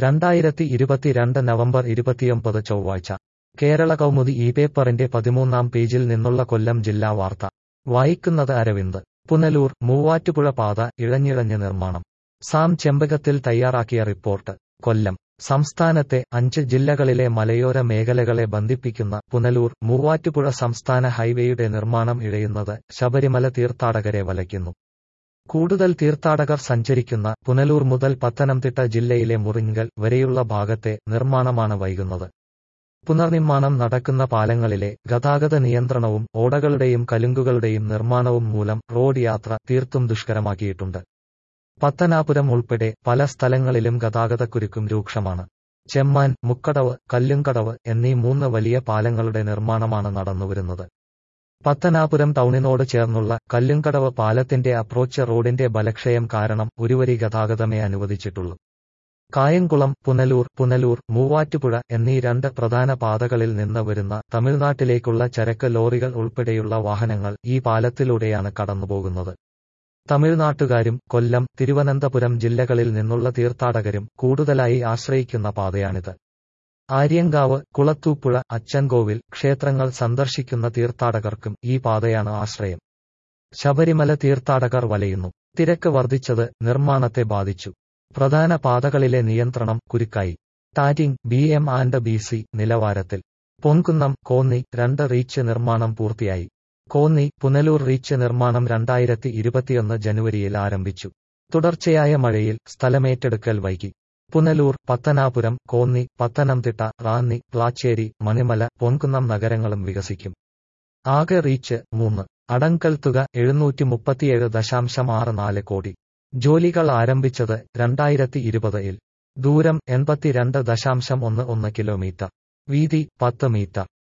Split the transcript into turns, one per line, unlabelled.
രണ്ടായിരത്തി ഇരുപത്തിരണ്ട് നവംബർ ഇരുപത്തിയൊമ്പത് ചൊവ്വാഴ്ച കേരള കൗമുദി ഈ പേപ്പറിന്റെ പതിമൂന്നാം പേജിൽ നിന്നുള്ള കൊല്ലം ജില്ലാ വാർത്ത വായിക്കുന്നത് അരവിന്ദ് പുനലൂർ മൂവാറ്റുപുഴ പാത ഇഴഞ്ഞിഴഞ്ഞ് നിർമ്മാണം സാം ചെമ്പകത്തിൽ തയ്യാറാക്കിയ റിപ്പോർട്ട് കൊല്ലം സംസ്ഥാനത്തെ അഞ്ച് ജില്ലകളിലെ മലയോര മേഖലകളെ ബന്ധിപ്പിക്കുന്ന പുനലൂർ മൂവാറ്റുപുഴ സംസ്ഥാന ഹൈവേയുടെ നിർമ്മാണം ഇഴയുന്നത് ശബരിമല തീർത്ഥാടകരെ വലയ്ക്കുന്നു കൂടുതൽ തീർത്ഥാടകർ സഞ്ചരിക്കുന്ന പുനലൂർ മുതൽ പത്തനംതിട്ട ജില്ലയിലെ മുറിഞ്ഞൽ വരെയുള്ള ഭാഗത്തെ നിർമ്മാണമാണ് വൈകുന്നത് പുനർനിർമ്മാണം നടക്കുന്ന പാലങ്ങളിലെ ഗതാഗത നിയന്ത്രണവും ഓടകളുടെയും കലുങ്കുകളുടെയും നിർമ്മാണവും മൂലം റോഡ് യാത്ര തീർത്തും ദുഷ്കരമാക്കിയിട്ടുണ്ട് പത്തനാപുരം ഉൾപ്പെടെ പല സ്ഥലങ്ങളിലും ഗതാഗതക്കുരുക്കും രൂക്ഷമാണ് ചെമ്മാൻ മുക്കടവ് കല്ലുംകടവ് എന്നീ മൂന്ന് വലിയ പാലങ്ങളുടെ നിർമ്മാണമാണ് നടന്നുവരുന്നത് പത്തനാപുരം ടൗണിനോട് ചേർന്നുള്ള കല്ലുംകടവ് പാലത്തിന്റെ അപ്രോച്ച് റോഡിന്റെ ബലക്ഷയം കാരണം ഒരുവരി ഗതാഗതമേ അനുവദിച്ചിട്ടുള്ളൂ കായംകുളം പുനലൂർ പുനലൂർ മൂവാറ്റുപുഴ എന്നീ രണ്ട് പ്രധാന പാതകളിൽ നിന്ന് വരുന്ന തമിഴ്നാട്ടിലേക്കുള്ള ചരക്ക് ലോറികൾ ഉൾപ്പെടെയുള്ള വാഹനങ്ങൾ ഈ പാലത്തിലൂടെയാണ് കടന്നുപോകുന്നത് തമിഴ്നാട്ടുകാരും കൊല്ലം തിരുവനന്തപുരം ജില്ലകളിൽ നിന്നുള്ള തീർത്ഥാടകരും കൂടുതലായി ആശ്രയിക്കുന്ന പാതയാണിത് ആര്യങ്കാവ് കുളത്തൂപ്പുഴ അച്ചൻകോവിൽ ക്ഷേത്രങ്ങൾ സന്ദർശിക്കുന്ന തീർത്ഥാടകർക്കും ഈ പാതയാണ് ആശ്രയം ശബരിമല തീർത്ഥാടകർ വലയുന്നു തിരക്ക് വർദ്ധിച്ചത് നിർമ്മാണത്തെ ബാധിച്ചു പ്രധാന പാതകളിലെ നിയന്ത്രണം കുരുക്കായി tarring B M and B C നിലവാരത്തിൽ പൊൻകുന്നം കോന്നി രണ്ട് റീച്ച് നിർമ്മാണം പൂർത്തിയായി കോന്നി പുനലൂർ റീച്ച് നിർമ്മാണം രണ്ടായിരത്തി ഇരുപത്തിയൊന്ന് ജനുവരിയിൽ ആരംഭിച്ചു തുടർച്ചയായ മഴയിൽ സ്ഥലമേറ്റെടുക്കൽ വൈകി പുനലൂർ പത്തനാപുരം കോന്നി പത്തനംതിട്ട റാന്നി പ്ലാച്ചേരി മണിമല പൊൻകുന്നം നഗരങ്ങളും വികസിക്കും ആകെ റീച്ച് മൂന്ന് അടങ്കൽ തുക എഴുന്നൂറ്റി മുപ്പത്തിയേഴ് ദശാംശം ആറ് നാല് കോടി ജോലികൾ ആരംഭിച്ചത് രണ്ടായിരത്തി ഇരുപതിൽ ദൂരം എൺപത്തിരണ്ട് ദശാംശം ഒന്ന് ഒന്ന് കിലോമീറ്റർ വീതി പത്ത് മീറ്റർ